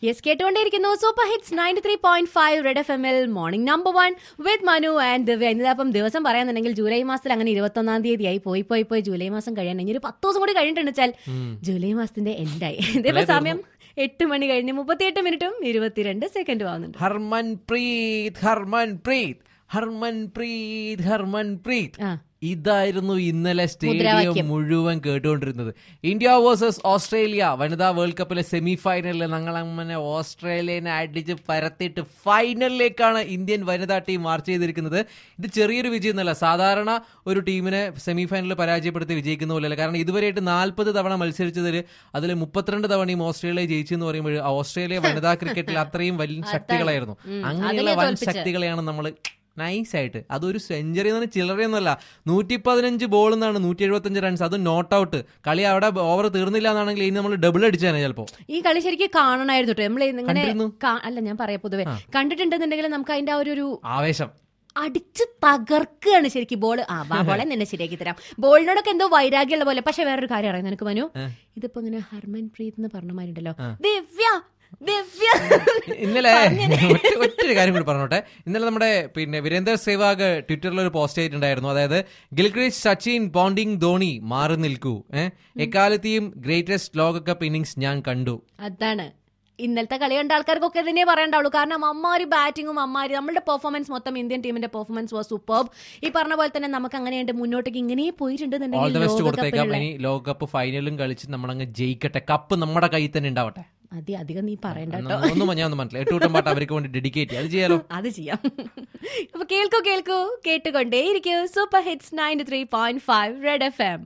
Yes കേട്ടുകൊണ്ടേയിരിക്കുന്നു super hits ninety three point five red F M എൽ morning number one with Manu and Divya ഇന്നിപ്പം ദിവസം പറയാന്നുണ്ടെങ്കിൽ July മാസത്തിൽ അങ്ങനെ ഇരുപത്തൊന്നാം തീയതി ആയി പോയി പോയി പോയി ജൂലൈ മാസം കഴിയാൻ ഇനി ഒരു പത്ത് ദിവസം കൂടി കഴിഞ്ഞിട്ടുണ്ട് വെച്ചാൽ ജൂലൈ മാസത്തിന്റെ എൻഡായി ഇതിപ്പോ സമയം എട്ട് മണി കഴിഞ്ഞ് മുപ്പത്തിയെട്ട് മിനിറ്റും ഇരുപത്തിരണ്ട് സെക്കൻഡും ആവുന്നുണ്ട് ഹർമൻ പ്രീത് ഹർമൻ പ്രീത് ഹർമൻ പ്രീത് ഹർമൻ പ്രീത് ആ. ഇതായിരുന്നു ഇന്നലെ സ്റ്റേഡിയം മുദ്രാവാക്യം. മുഴുവൻ കേട്ടുകൊണ്ടിരുന്നത് ഇന്ത്യ വേഴ്സസ് ഓസ്ട്രേലിയ വനിതാ വേൾഡ് കപ്പിലെ സെമി ഫൈനലിൽ ഞങ്ങൾ അങ്ങനെ ഓസ്ട്രേലിയനെ അടിച്ച് പരത്തിയിട്ട് ഫൈനലിലേക്കാണ് ഇന്ത്യൻ വനിതാ ടീം മാർച്ച് ചെയ്തിരിക്കുന്നത് ഇത് ചെറിയൊരു വിജയം എന്നല്ല സാധാരണ ഒരു ടീമിനെ സെമി ഫൈനലിൽ പരാജയപ്പെടുത്തി വിജയിക്കുന്ന പോലെയല്ല കാരണം ഇതുവരെയായിട്ട് നാൽപ്പത് തവണ മത്സരിച്ചതിൽ അതിൽ മുപ്പത്തിരണ്ട് തവണ ഓസ്ട്രേലിയ ജയിച്ചു എന്ന് പറയുമ്പോൾ ആ ഓസ്ട്രേലിയ വനിതാ ക്രിക്കറ്റിൽ അത്രയും വലിയ ശക്തികളായിരുന്നു അങ്ങനെയുള്ള അതിനെ വൻ തോൽപ്പിച്ച്. ശക്തികളെയാണ് നമ്മൾ നൈസായിട്ട് അതൊരു സെഞ്ചുറി എന്ന് പറഞ്ഞാൽ ചില്ലറയൊന്നുമല്ല നൂറ്റി പതിനഞ്ച് ബോൾ എന്നാണ് നൂറ്റി എഴുപത്തഞ്ച് റൺസ് അത് നോട്ട് ഔട്ട് കളി അവിടെ ഓവർ തീർന്നില്ല എന്നാണെങ്കിൽ ഇനി നമ്മൾ ഡബിൾ അടിച്ചാണ് ചിലപ്പോ ഈ കളി ശരിക്കും കാണണമായിരുന്നു കേട്ടോ നമ്മൾ ഇങ്ങനെ കണ്ടിരുന്നു. കാ- അല്ല ഞാൻ പറയാം പൊതുവെ കണ്ടിട്ടുണ്ടെന്നുണ്ടെങ്കിൽ നമുക്ക് അതിന്റെ ആ ഒരു ഒരു ആവേശം അടിച്ച് തകർക്കുകയാണ് ശരിക്കും ബോൾ ആ വാ ബോളെ നിന്നെ ശരിയാക്കി തരാം ബോളിനോടൊക്കെ എന്തോ വൈരാഗ്യമുള്ള പോലെ പക്ഷെ വേറൊരു കാര്യം അറിയാം നിനക്ക് മനു ഇതിപ്പോ ഇങ്ങനെ ഹർമൻ പ്രീത് എന്ന് പറഞ്ഞ മാതിരിണ്ടല്ലോ ദിവ്യ ദിവ്യ ഇന്നലെ ഒറ്റ ഒറ്റൊരു കാര്യം കൂടി പറഞ്ഞോട്ടെ ഇന്നലെ നമ്മുടെ പിന്നെ വീരേന്ദർ സേവാഗ് ട്വിറ്ററിൽ ഒരു പോസ്റ്റ് ചെയ്തിട്ടുണ്ടായിരുന്നു അതായത് ഗിൽക്രിച്ച് സച്ചിൻ ബോണ്ടിങ് ധോണി മാറി നിൽക്കൂ ഏഹ് എക്കാലത്തെയും ഗ്രേറ്റസ്റ്റ് ലോകകപ്പ് ഇന്നിങ്സ് ഞാൻ കണ്ടു അതാണ് ഇന്നലത്തെ കളി കണ്ട ആൾക്കാർക്കൊക്കെ തന്നെ പറയണ്ടാവുള്ളൂ കാരണം അമ്മാരി ബാറ്റിങ്ങും അമ്മാരി നമ്മളുടെ പെർഫോമൻസ് മൊത്തം ഇന്ത്യൻ ടീമിന്റെ പെർഫോമൻസ് വാസ് സൂപ്പർബ് ഈ പറഞ്ഞ പോലെ തന്നെ നമുക്ക് അങ്ങനെയുണ്ട് മുന്നോട്ടേക്ക് ഇങ്ങനെ ഓൾ ദ പോയിട്ടുണ്ടെന്നുണ്ടെങ്കിൽ ബെസ്റ്റ് കൊടുത്തേക്കാം ലോകകപ്പിലുള്ള ഇനി ലോകകപ്പ് ഫൈനലും കളിച്ച് നമ്മളങ്ങ് ജയിക്കട്ടെ കപ്പ് നമ്മുടെ കയ്യിൽ തന്നെ ഉണ്ടാവട്ടെ അതി അധികം നീ പറയണ്ട കേട്ടോ ഒന്ന് ഒന്നും ഞാൻ ഒന്നും മനസ്സിലായി എട്ട് കൂട്ടം പാട്ട് അവർക്ക് വേണ്ടി ഡെഡിക്കേറ്റ് അത് ചെയ്യാലോ അത് ചെയ്യാം അപ്പൊ കേൾക്കൂ കേൾക്കൂ കേട്ടുകൊണ്ടേ ഇരിക്കൂ super hits ninety three point five red F M